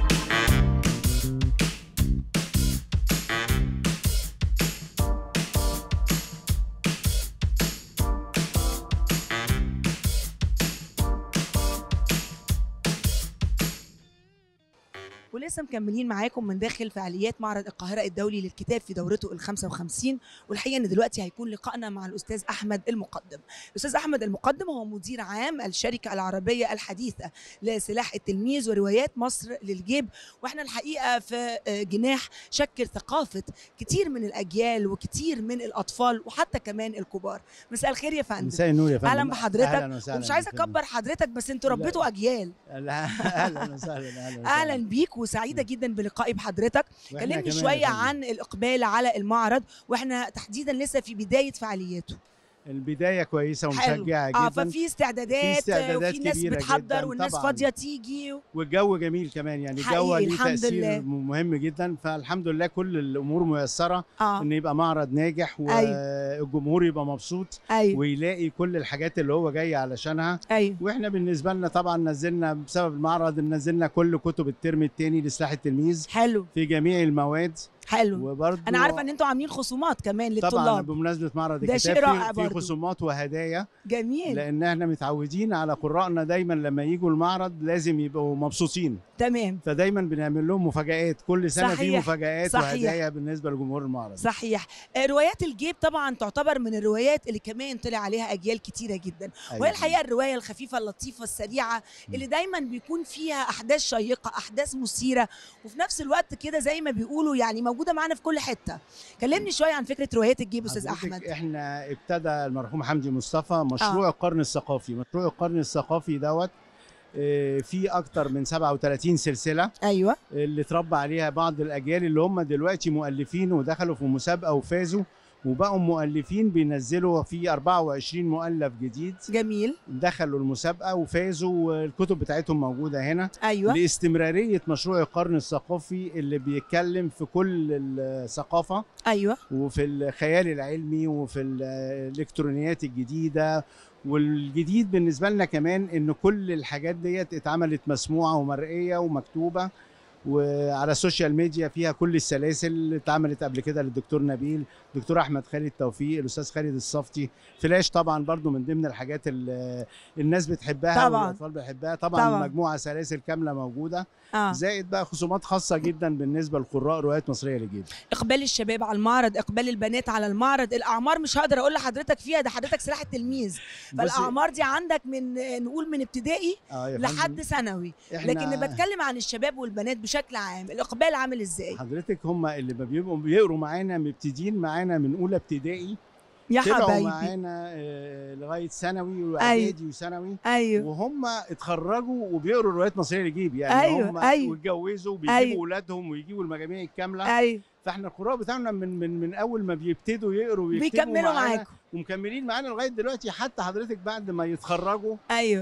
ولسه مكملين معاكم من داخل فعاليات معرض القاهرة الدولي للكتاب في دورته ال 55 والحقيقة ان دلوقتي هيكون لقائنا مع الأستاذ أحمد المقدم. الأستاذ أحمد المقدم هو مدير عام الشركة العربية الحديثة لسلاح التلميذ وروايات مصر للجيب واحنا الحقيقة في آه، جناح شكل ثقافة كتير من الأجيال وكتير من الأطفال وحتى كمان الكبار. مساء الخير يا فندم. مساء النور يا فندم أهلا بحضرتك اهلا وسهلا ومش عايزة بك يا فندم. أكبر حضرتك بس انتوا لا. ربيتوا أجيال. لا، اهلا وسهلا اهلا وسهلا اهلا بيك وسعيده جدا بلقائي بحضرتك وإحنا كلمني كمان يا شويه فندم. عن الاقبال على المعرض واحنا تحديدا لسه في بدايه فعالياته البدايه كويسه حلو. ومشجعه اه جدا ففي استعدادات, في استعدادات وفي ناس كبيرة بتحضر جداً والناس طبعاً. فاضيه تيجي و... والجو جميل كمان يعني الجو حقيقي، ليه الحمد تاثير لله. مهم جدا فالحمد لله كل الامور ميسره اه ان يبقى معرض ناجح والجمهور يبقى مبسوط ايوه ويلاقي كل الحاجات اللي هو جاي علشانها ايوه واحنا بالنسبه لنا طبعا نزلنا بسبب المعرض نزلنا كل كتب الترم الثاني لسلاح التلميذ حلو في جميع المواد حلو وبرضه انا عارفه ان انتوا عاملين خصومات كمان طبعا للطلاب بمناسبه معرض ده الكتاب شيء رائع في, في برضو. خصومات وهدايا جميل لان احنا متعودين على قراءنا دايما لما يجوا المعرض لازم يبقوا مبسوطين تمام فدايما بنعمل لهم مفاجآت كل سنه في صحيح، مفاجآت صحيح. وهدايا بالنسبه لجمهور المعرض صحيح آه، روايات الجيب طبعا تعتبر من الروايات اللي كمان طلع عليها اجيال كتيره جدا أيوة. وهي الحقيقه الروايه الخفيفه اللطيفه السريعه اللي دايما بيكون فيها احداث شيقه احداث مثيره وفي نفس الوقت كده زي ما بيقولوا يعني موجوده معانا في كل حته كلمني شويه عن فكره روايات الجيب استاذ حضرتك احمد احنا ابتدى المرحوم حمدي مصطفى مشروع آه. القرن الثقافي مشروع القرن الثقافي دوت آه، في اكتر من 37 سلسله ايوه اللي اتربى عليها بعض الاجيال اللي هم دلوقتي مؤلفين ودخلوا في مسابقه وفازوا وبقوا مؤلفين بينزلوا في 24 مؤلف جديد جميل دخلوا المسابقه وفازوا والكتب بتاعتهم موجوده هنا ايوه لاستمراريه مشروع القرن الثقافي اللي بيتكلم في كل الثقافه ايوه وفي الخيال العلمي وفي الالكترونيات الجديده والجديد بالنسبه لنا كمان ان كل الحاجات ديت اتعملت مسموعه ومرئيه ومكتوبه وعلى السوشيال ميديا فيها كل السلاسل اللي اتعملت قبل كده للدكتور نبيل دكتور احمد خالد توفيق الاستاذ خالد الصفتي فلاش طبعا برضو من ضمن الحاجات اللي الناس بتحبها طبعاً. والاطفال بيحبها طبعا, طبعاً. مجموعه سلاسل كامله موجوده اه زائد بقى خصومات خاصه جدا بالنسبه لقراء روايات مصريه للجيل اقبال الشباب على المعرض اقبال البنات على المعرض الاعمار مش هقدر اقول لحضرتك فيها ده حضرتك سلاح التلميذ فالاعمار دي عندك من نقول من ابتدائي آه يا لحد فندم، ثانوي إحنا- لكن بتكلم عن الشباب والبنات بشكل عام الاقبال عامل ازاي حضرتك هم اللي ما بيبقوا بيقروا معانا مبتدين معانا من اولى ابتدائي يا طلعوا حبايبي معانا آه، لغايه ثانوي واعدادي وثانوي ايوه وهم اتخرجوا وبيقروا روايات مصريه لجيب يعني أيوة، هم أيوة. واتجوزوا وبيجيبوا أيوة. اولادهم ويجيبوا المجاميع الكامله ايوه فاحنا القراء بتاعنا من من من اول ما بيبتدوا يقروا ويكتبوا بيكملوا معانا معاكم ومكملين معانا لغايه دلوقتي حتى حضرتك بعد ما يتخرجوا ايوه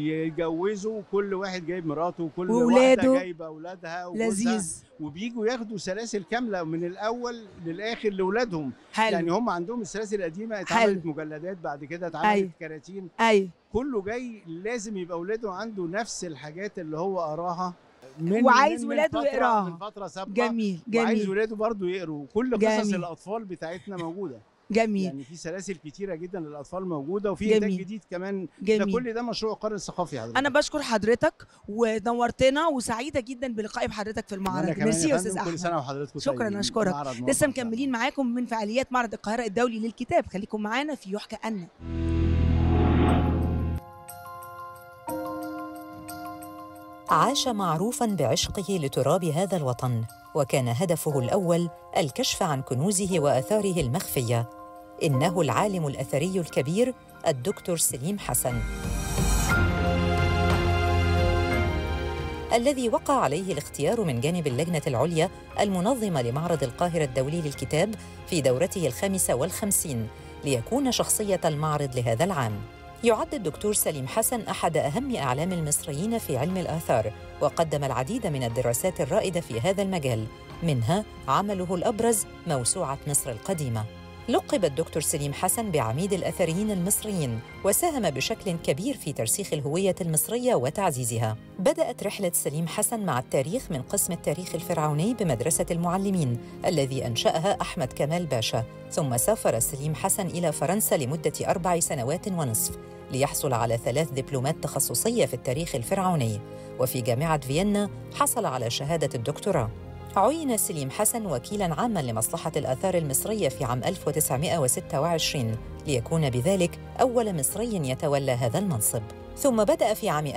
ويتجوزوا كل واحد جايب مراته وكل وولاده. واحده جايبه اولادها وجوزها لذيذ وبيجوا ياخدوا سلاسل كامله من الاول للاخر لاولادهم حلو يعني هم عندهم السلاسل القديمه اتعملت مجلدات بعد كده اتعملت أيوة. كراتين ايوه كله جاي لازم يبقى اولاده عنده نفس الحاجات اللي هو قراها من وعايز من- من ولاده فترة- يقراها. من فتره سابقه جميل وعايز جميل ولاده برضه يقروا كل قصص جميل. الاطفال بتاعتنا موجوده جميل يعني في سلاسل كتيره جدا للاطفال موجوده وفي انتاج جميل. جديد كمان ده جميل كل ده مشروع القرن الثقافي حضرتك انا بشكر حضرتك ونورتنا وسعيده جدا بلقائي بحضرتك في وأنا المعرض كمان ميرسي يا فندم استاذ كل احمد سنه وحضراتكم شكراً، طيبين. أشكرك. المعرض موفق لسه إن شاء الله. مكملين معاكم من فعاليات معرض القاهره الدولي للكتاب خليكم معانا في يحكى أن عاش معروفا بعشقه لتراب هذا الوطن وكان هدفه الاول الكشف عن كنوزه واثاره المخفيه إنه العالم الأثري الكبير الدكتور سليم حسن الذي وقع عليه الاختيار من جانب اللجنة العليا المنظمة لمعرض القاهرة الدولي للكتاب في دورته الخامسة والخمسين ليكون شخصية المعرض لهذا العام يعد الدكتور سليم حسن أحد أهم أعلام المصريين في علم الآثار وقدم العديد من الدراسات الرائدة في هذا المجال منها عمله الأبرز موسوعة مصر القديمة لقب الدكتور سليم حسن بعميد الأثريين المصريين وساهم بشكل كبير في ترسيخ الهوية المصرية وتعزيزها بدأت رحلة سليم حسن مع التاريخ من قسم التاريخ الفرعوني بمدرسة المعلمين الذي أنشأها أحمد كمال باشا ثم سافر سليم حسن إلى فرنسا لمدة أربع سنوات ونصف ليحصل على ثلاث دبلومات تخصصية في التاريخ الفرعوني وفي جامعة فيينا حصل على شهادة الدكتوراه عين سليم حسن وكيلاً عاماً لمصلحة الآثار المصرية في عام 1926 ليكون بذلك أول مصري يتولى هذا المنصب ثم بدأ في عام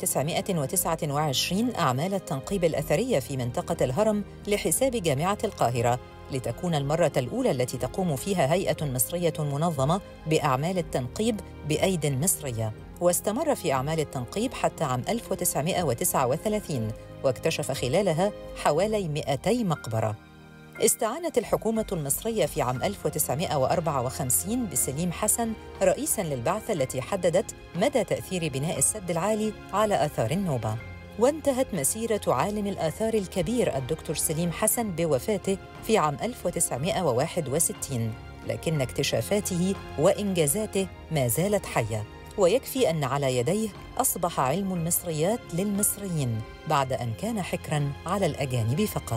1929 أعمال التنقيب الأثرية في منطقة الهرم لحساب جامعة القاهرة لتكون المرة الأولى التي تقوم فيها هيئة مصرية منظمة بأعمال التنقيب بأيد مصرية واستمر في أعمال التنقيب حتى عام 1939 واكتشف خلالها حوالي 200 مقبرة استعانت الحكومة المصرية في عام 1954 بسليم حسن رئيساً للبعثة التي حددت مدى تأثير بناء السد العالي على آثار النوبة وانتهت مسيرة عالم الآثار الكبير الدكتور سليم حسن بوفاته في عام 1961 لكن اكتشافاته وإنجازاته ما زالت حية ويكفي أن على يديه أصبح علم المصريات للمصريين بعد أن كان حكراً على الأجانب فقط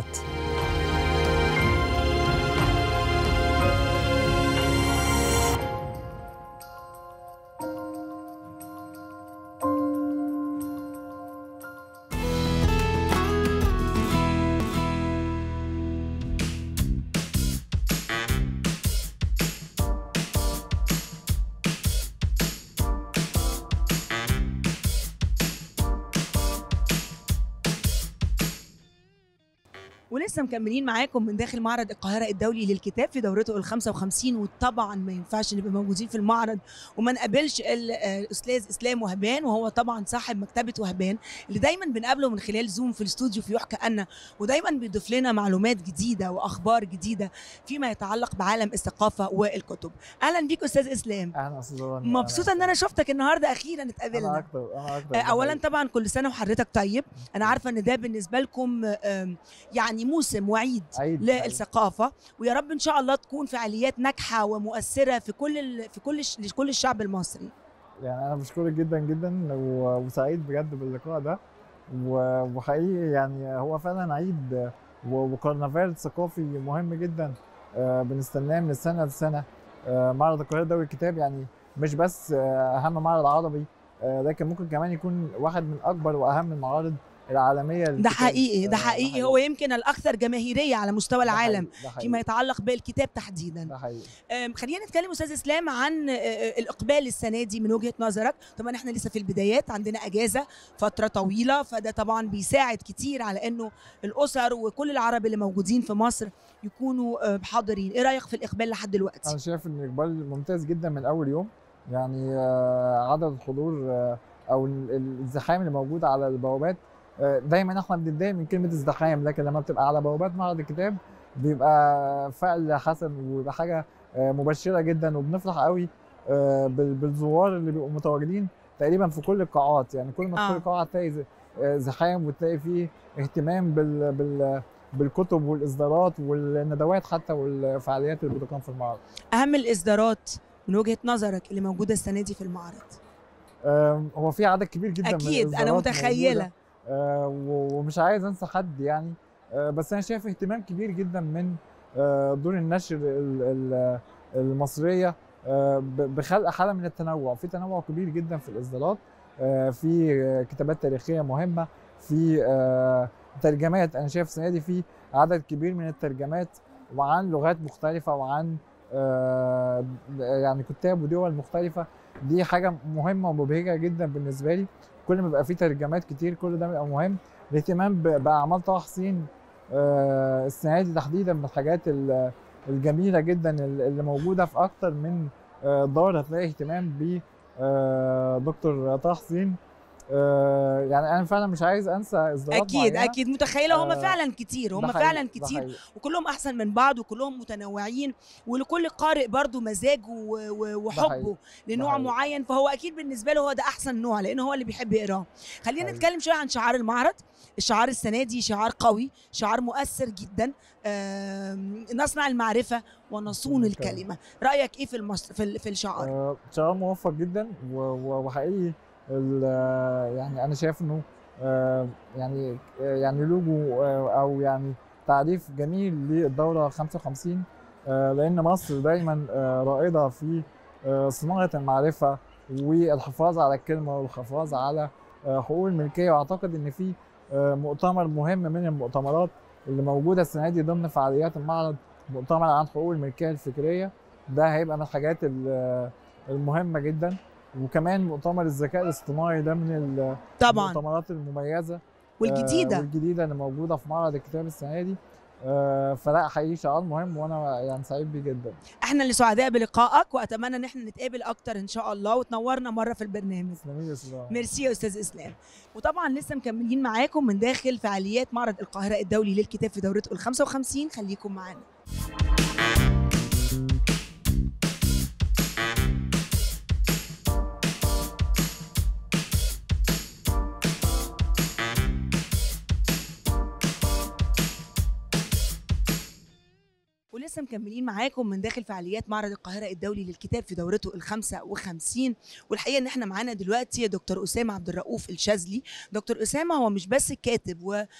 ولسه مكملين معاكم من داخل معرض القاهرة الدولي للكتاب في دورته ال 55 وطبعا ما ينفعش نبقى موجودين في المعرض وما نقابلش ال- آه، الأستاذ إسلام وهبان وهو طبعا صاحب مكتبة وهبان اللي دايما بنقابله من خلال زوم في الاستوديو في يحكى أن ودايما بيضيف لنا معلومات جديدة وأخبار جديدة فيما يتعلق بعالم الثقافة والكتب أهلا بيك أستاذ إسلام اهلا استاذ رانيا مبسوطة إن أنا شفتك النهاردة أخيرا انا اتقابلنا اكتر انا اكتر آه، ده اولا حقيقي. طبعا كل سنه وحضرتك طيب انا عارفه ان ده بالنسبه لكم آم، يعني موسم وعيد عيد للثقافه ويا رب ان شاء الله تكون فعاليات ناجحه ومؤثره في كل ال... في كل الش- لكل الشعب المصري يعني انا بشكرك جدا جدا و- وسعيد بجد باللقاء ده و- وحقيقي يعني هو فعلا عيد و- وكرنفال ثقافي مهم جدا آه، بنستناه من السنه لسنه آه، معرض القاهره الدولي للكتاب يعني مش بس آه، اهم معرض عربي آه، لكن ممكن كمان يكون واحد من اكبر واهم المعارض العالميه ده للكتاب. حقيقي ده آه، حقيقي هو يمكن الاكثر جماهيريه على مستوى ده حقيقي، العالم ده حقيقي، فيما يتعلق بالكتاب تحديدا ده حقيقي آم، خلينا نتكلم استاذ اسلام عن آه، آه، الاقبال السنه دي من وجهه نظرك طبعا احنا لسه في البدايات عندنا اجازه فتره طويله فده طبعا بيساعد كتير على انه الاسر وكل العرب اللي موجودين في مصر يكونوا آه، حاضرين ايه رايك في الاقبال لحد دلوقتي انا شايف ان الاقبال ممتاز جدا من اول يوم يعني آه، عدد الحضور آه، او ال- ال- الزحام اللي موجود على البوابات آه، دايما احنا بنتضايق من كلمه ازدحام لكن لما بتبقى على بوابات معرض الكتاب بيبقى فعل حسن ويبقى حاجه آه، مبشره جدا وبنفرح قوي آه، بال- بالزوار اللي بيبقوا متواجدين تقريبا في كل القاعات يعني كل ما آه. تدخل قاعه تلاقي ز- آه، زحام وتلاقي فيه اهتمام بال بال بالكتب والاصدارات والندوات حتى والفعاليات اللي بتقام في المعرض اهم الاصدارات من وجهه نظرك اللي موجوده السنه دي في المعرض آم، هو في عدد كبير جدا من اكيد انا الإصدارات متخيله موجودة، آه، و- ومش عايز انسى حد يعني آه، بس انا شايف اهتمام كبير جدا من آه، دور النشر ال- ال- المصريه آه، ب- بخلق حاله من التنوع في تنوع كبير جدا في الاصدارات آه، في آه، كتابات تاريخيه مهمه في آه، ترجمات انا شايف السنه دي في عدد كبير من الترجمات وعن لغات مختلفه وعن آه، يعني كتاب ودول مختلفه دي حاجه مهمه ومبهجه جدا بالنسبه لي كل ما بيبقى فيه ترجمات كتير كل ده بيبقى مهم الاهتمام ب- باعمال طه حسين آه، السنه دي تحديدا بالحاجات ال- الجميله جدا اللي موجوده في اكتر من آه، دار هتلاقي اهتمام ب آه، دكتور طه حسين آه، يعني انا فعلا مش عايز انسى اصدارات اكيد معينة. اكيد متخيله هم آه، فعلا كتير ده هم حقيقي، فعلا ده كتير حقيقي. وكلهم احسن من بعض وكلهم متنوعين ولكل قارئ برضو مزاجه و- و- وحبه حقيقي. لنوع حقيقي. معين فهو اكيد بالنسبه له هو ده احسن نوع لان هو اللي بيحب يقراه خلينا حقيقي. نتكلم شويه عن شعار المعرض الشعار السنه دي شعار قوي شعار مؤثر جدا آم، نصنع المعرفه ونصون الكلمة. الكلمه رايك ايه في المصر في, ال- في الشعار آه، شعار موفق جدا و- و- وحقيقي ال- آه، يعني انا شايف انه آه، يعني آه، يعني لوجو آه، او يعني تعريف جميل للدوره 55 آه، لان مصر دايما آه، رائده في آه، صناعه المعرفه والحفاظ على الكلمه والحفاظ على آه، حقوق الملكيه واعتقد ان في آه، مؤتمر مهم من المؤتمرات اللي موجوده السنه دي ضمن فعاليات المعرض مؤتمر عن حقوق الملكيه الفكريه ده هيبقى من الحاجات ال- المهمه جدا وكمان مؤتمر الذكاء الاصطناعي ده من ال- طبعا المؤتمرات المميزه والجديده آه، والجديده اللي موجوده في معرض الكتاب السنه دي آه، فلا حقيقي شعار مهم وانا يعني سعيد بيه جدا احنا اللي سعداء بلقائك واتمنى ان احنا نتقابل اكتر ان شاء الله وتنورنا مره في البرنامج تسلمي لي يا سلام. ميرسي يا استاذ اسلام وطبعا لسه مكملين معاكم من داخل فعاليات معرض القاهره الدولي للكتاب في دورته ال 55 خليكم معانا ولسه مكملين معاكم من داخل فعاليات معرض القاهرة الدولي للكتاب في دورته ال 55 والحقيقة ان احنا معانا دلوقتي دكتور أسامة عبد الرؤوف الشاذلي دكتور أسامة هو مش بس كاتب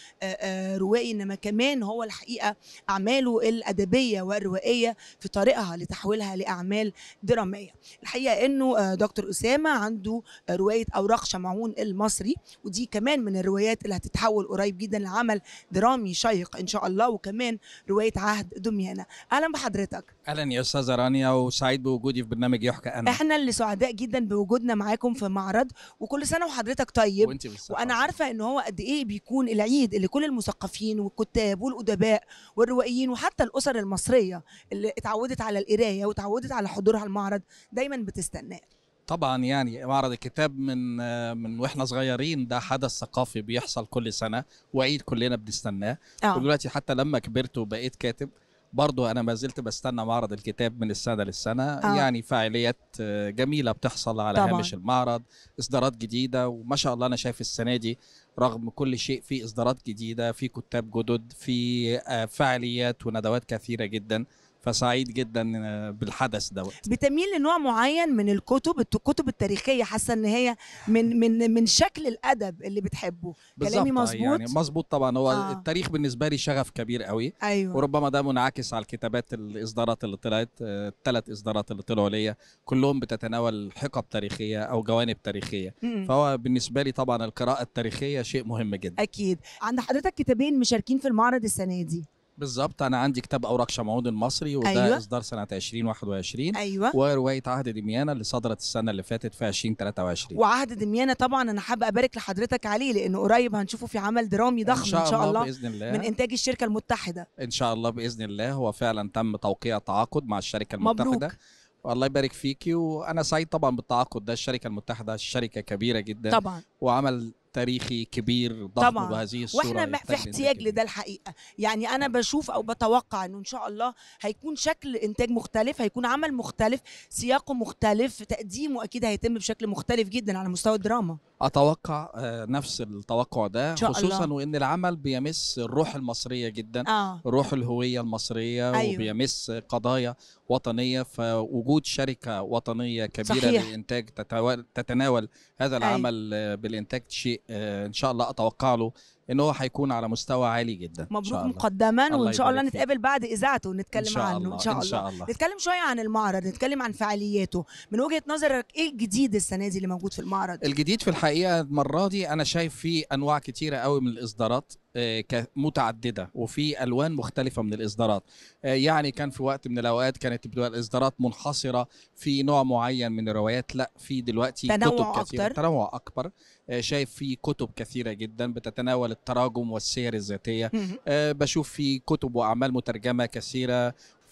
وروائي انما كمان هو الحقيقة أعماله الأدبية والروائية في طريقها لتحويلها لأعمال درامية الحقيقة انه آه، دكتور أسامة عنده آه، رواية أوراق شمعون المصري ودي كمان من الروايات اللي هتتحول قريب جدا لعمل درامي شيق ان شاء الله وكمان روايه عهد دميانه اهلا بحضرتك اهلا يا استاذه رانيا وسعيد بوجودي في برنامج يحكى انا احنا اللي سعداء جدا بوجودنا معاكم في معرض وكل سنه وحضرتك طيب وانت بالصحه وانا عارفه ان هو قد ايه بيكون العيد اللي كل المثقفين والكتاب والادباء والروائيين وحتى الاسر المصريه اللي اتعودت على القرايه وتعودت على حضورها المعرض دايما بتستناه طبعا يعني معرض الكتاب من آه، من واحنا صغيرين ده حدث ثقافي بيحصل كل سنه وعيد كلنا بنستناه اه ودلوقتي حتى لما كبرت وبقيت كاتب برضو انا ما زلت بستنى معرض الكتاب من السنه للسنه آه. يعني فعاليات آه، جميله بتحصل على طبعاً. هامش المعرض اصدارات جديده وما شاء الله انا شايف السنه دي رغم كل شيء في اصدارات جديده في كتاب جدد في آه، فعاليات وندوات كثيره جدا فسعيد جدا آه، بالحدث دوت بتميل لنوع معين من الكتب الكتب التاريخيه حاسه ان هي من من من شكل الادب اللي بتحبه كلامي بالظبط، مظبوط يعني مظبوط طبعا هو آه. آه. التاريخ بالنسبه لي شغف كبير قوي ايوه وربما ده منعكس على الكتابات الاصدارات اللي طلعت الثلاث اصدارات اللي طلعوا ليا كلهم بتتناول حقب تاريخيه او جوانب تاريخيه مم. فهو بالنسبه لي طبعا القراءه التاريخيه شيء مهم جدا اكيد عند حضرتك كتابين مشاركين في المعرض السنه دي بالظبط انا عندي كتاب اوراق شمعون المصري وده أيوة. أيوة. اصدار سنه 2021 ايوه وروايه عهد دميانه اللي صدرت السنه اللي فاتت في 2023 وعهد دميانه طبعا انا حابه ابارك لحضرتك عليه لانه قريب هنشوفه في عمل درامي ضخم ان شاء, الله, الله باذن الله من انتاج الشركه المتحده ان شاء الله باذن الله هو فعلا تم توقيع تعاقد مع الشركه مبروك. المتحده والله يبارك فيكي وانا سعيد طبعا بالتعاقد ده الشركه المتحده شركه كبيره جدا طبعا وعمل تاريخي كبير ضخم طبعا. بهذه الصوره واحنا مح- في يحتاج احتياج لإنتاج لده الحقيقه يعني انا بشوف او بتوقع انه ان شاء الله هيكون شكل انتاج مختلف هيكون عمل مختلف سياقه مختلف تقديمه اكيد هيتم بشكل مختلف جدا على مستوى الدراما اتوقع آه، نفس التوقع ده إن شاء خصوصا الله. وان العمل بيمس الروح المصريه جدا اه روح الهويه المصريه أيوة. وبيمس قضايا وطنيه فوجود شركه وطنيه كبيره صحيح. للانتاج تتوا- تتناول هذا العمل آه، بالانتاج شيء آه، ان شاء الله اتوقع له ان هو هيكون على مستوى عالي جدا إن مبروك شاء الله. مقدما الله وان شاء الله يبارك فيك. نتقابل بعد اذاعته إن ونتكلم شاء عنه الله. ان شاء إن الله شاء الله. نتكلم شويه عن المعرض نتكلم عن فعالياته من وجهه نظرك ايه الجديد السنه دي اللي موجود في المعرض الجديد في الحقيقه المره دي انا شايف فيه انواع كتيره قوي من الاصدارات آه، ك- متعدده وفي الوان مختلفه من الاصدارات آه، يعني كان في وقت من الاوقات كانت بتبقى الاصدارات منحصره في نوع معين من الروايات لا في دلوقتي تنوع كتب كثيره أكتر. تنوع اكبر آه، شايف في كتب كثيره جدا بتتناول التراجم والسير الذاتيه مهم. آه، بشوف في كتب واعمال مترجمه كثيره في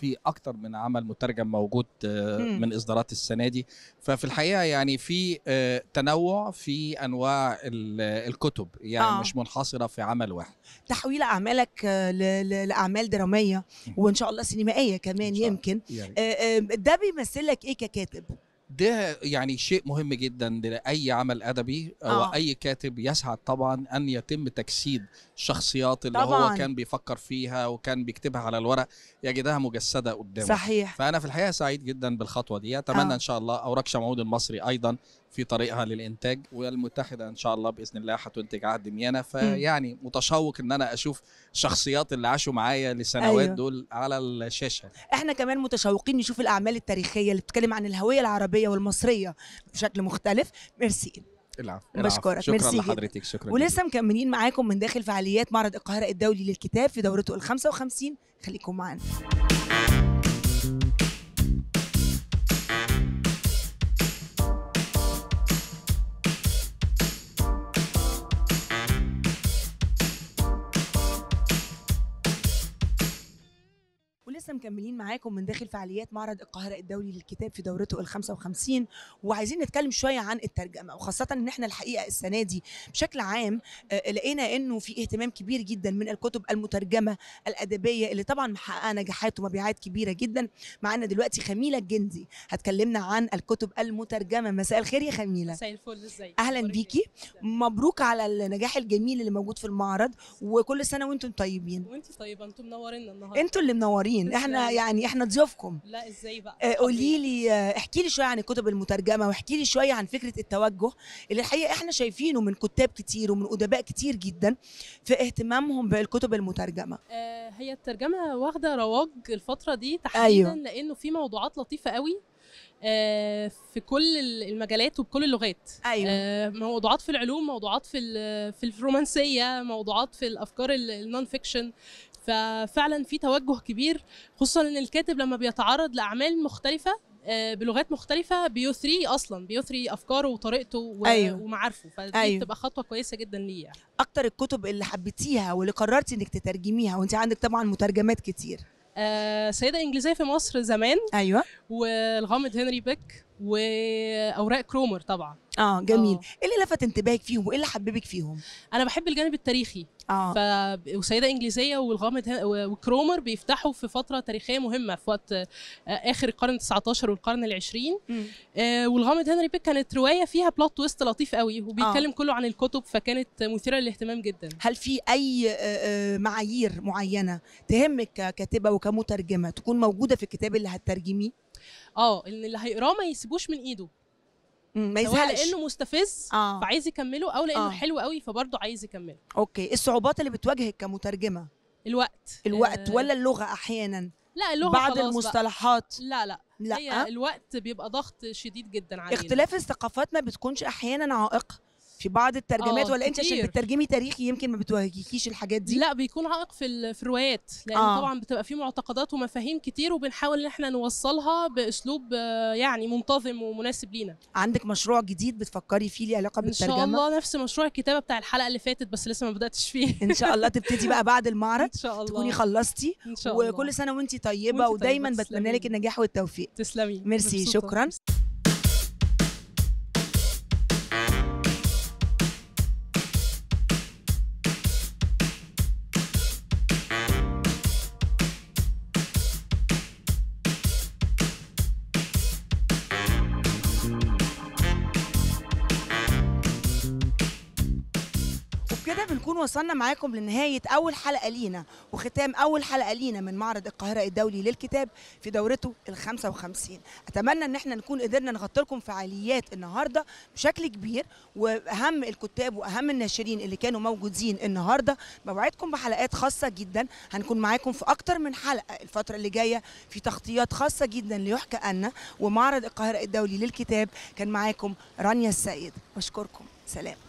في اكتر من عمل مترجم موجود آه، مم. من اصدارات السنه دي ففي الحقيقه يعني في آه، تنوع في انواع ال- الكتب يعني آه. آه. مش منحصره في عمل واحد تحويل اعمالك آه، ل- ل- لاعمال دراميه وان شاء الله سينمائيه كمان يمكن يا ريت. آه، آه، ده بيمثل لك ايه ككاتب ده يعني شيء مهم جدا لاي عمل ادبي او آه. آه. اي كاتب يسعد طبعا ان يتم تجسيد الشخصيات اللي طبعاً. هو كان بيفكر فيها وكان بيكتبها على الورق يجدها مجسده قدامه صحيح. فانا في الحقيقه سعيد جدا بالخطوه دي اتمنى آه. ان شاء الله اوراق شمعون المصري ايضا في طريقها للانتاج والمتحده ان شاء الله باذن الله هتنتج عهد ميانا فيعني متشوق ان انا اشوف الشخصيات اللي عاشوا معايا لسنوات أيوة. أيوه. دول على الشاشه احنا كمان متشوقين نشوف الاعمال التاريخيه اللي بتتكلم عن الهويه العربيه والمصريه بشكل مختلف ميرسي العفو العفو. بشكرك شكرا ميرسي جدا. لحضرتك شكرا ولسه مكملين معاكم من داخل فعاليات معرض القاهره الدولي للكتاب في دورته ال 55 خليكم معانا ولسه مكملين معاكم من داخل فعاليات معرض القاهرة الدولي للكتاب في دورته ال 55 وعايزين نتكلم شوية عن الترجمة وخاصة ان احنا الحقيقة السنة دي بشكل عام آه، لقينا انه في اهتمام كبير جدا من الكتب المترجمة الأدبية اللي طبعا محققة نجاحات ومبيعات كبيرة جدا معانا دلوقتي خميلة الجندي هتكلمنا عن الكتب المترجمة مساء الخير يا خميلة مساء الفل ازيك اهلا بيكي مبروك على النجاح الجميل اللي موجود في المعرض وكل سنه وانتم طيبين وانت طيبه انتم منورينا النهارده انتوا اللي منورين احنا تسلمي. يعني احنا ضيوفكم لا ازاي بقى آه، قولي لي آه، احكي لي شويه عن الكتب المترجمه واحكي لي شويه عن فكره التوجه اللي الحقيقه احنا شايفينه من كتاب كتير ومن ادباء كتير جدا في اهتمامهم بالكتب المترجمه آه هي الترجمه واخده رواج الفتره دي تحديدا أيوه. لانه في موضوعات لطيفه قوي آه في كل المجالات وبكل اللغات أيوه. آه موضوعات في العلوم موضوعات في ال- في الرومانسيه موضوعات في الافكار ال- النون فيكشن ففعلا في توجه كبير خصوصا ان الكاتب لما بيتعرض لاعمال مختلفه آه، بلغات مختلفة بيثري أصلا بيثري أفكاره وطريقته و... أيوه. ومعارفه فدي أيوه. بتبقى خطوة كويسة جدا ليه يعني. اكتر الكتب اللي حبيتيها واللي قررتي انك تترجميها وانت عندك طبعا مترجمات كتير آه سيدة إنجليزية في مصر زمان ايوه والغامض هنري بيك وأوراق كرومر طبعا اه جميل ايه اللي لفت انتباهك فيهم وايه اللي حببك فيهم أنا بحب الجانب التاريخي اه ف... وسيدة إنجليزية والغامض هن... وكرومر بيفتحوا في فترة تاريخية مهمة في وقت آه، آخر القرن 19 والقرن العشرين آه والغامض هنري بيك كانت رواية فيها بلوت تويست لطيف قوي وبيتكلم كله عن الكتب فكانت مثيرة للاهتمام جدا هل في اي آه، آه، معايير معينه تهمك ككاتبه وكمترجمه تكون موجوده في الكتاب اللي هتترجميه اه ان اللي هيقراه ما يسيبوش من ايده مم، ما سواء يزهقش لانه مستفز آه. فعايز يكمله او لانه آه. حلو قوي فبرضه عايز يكمله اوكي الصعوبات اللي بتواجهك كمترجمه الوقت الوقت آه، ولا اللغه احيانا لا اللغه بعض خلاص بقى. المصطلحات لا لا لا. هي الوقت بيبقى ضغط شديد جدا علينا اختلاف الثقافات ما بتكونش احيانا عائق في بعض الترجمات آه، ولا انت عشان كتير. بتترجمي تاريخي يمكن ما بتواجهكيش الحاجات دي لا بيكون عائق في ال- في الروايات لان آه. آه. طبعا بتبقى في معتقدات ومفاهيم كتير وبنحاول ان احنا نوصلها باسلوب آه، يعني منتظم ومناسب لينا عندك مشروع جديد بتفكري فيه ليه علاقه ان بالترجمه شاء الله نفس مشروع الكتابه بتاع الحلقه اللي فاتت بس لسه ما بداتش فيه ان شاء الله تبتدي بقى بعد المعرض ان شاء الله تكوني خلصتي ان شاء الله وكل سنه وانت طيبه وانتي طيبة، ودايما بتمنى تسلمي. لك النجاح والتوفيق تسلمي ميرسي مبسوطة. شكرا وبكده بنكون وصلنا معاكم لنهاية أول حلقة لينا وختام أول حلقة لينا من معرض القاهرة الدولي للكتاب في دورته ال 55 أتمنى إن احنا نكون قدرنا نغطي لكم فعاليات النهاردة بشكل كبير وأهم الكتاب وأهم الناشرين اللي كانوا موجودين النهاردة بوعدكم بحلقات خاصة جدا هنكون معاكم في أكتر من حلقة الفترة اللي جاية في تغطيات خاصة جدا ليحكى أن ومعرض القاهرة الدولي للكتاب كان معاكم رانيا السيد بشكركم سلام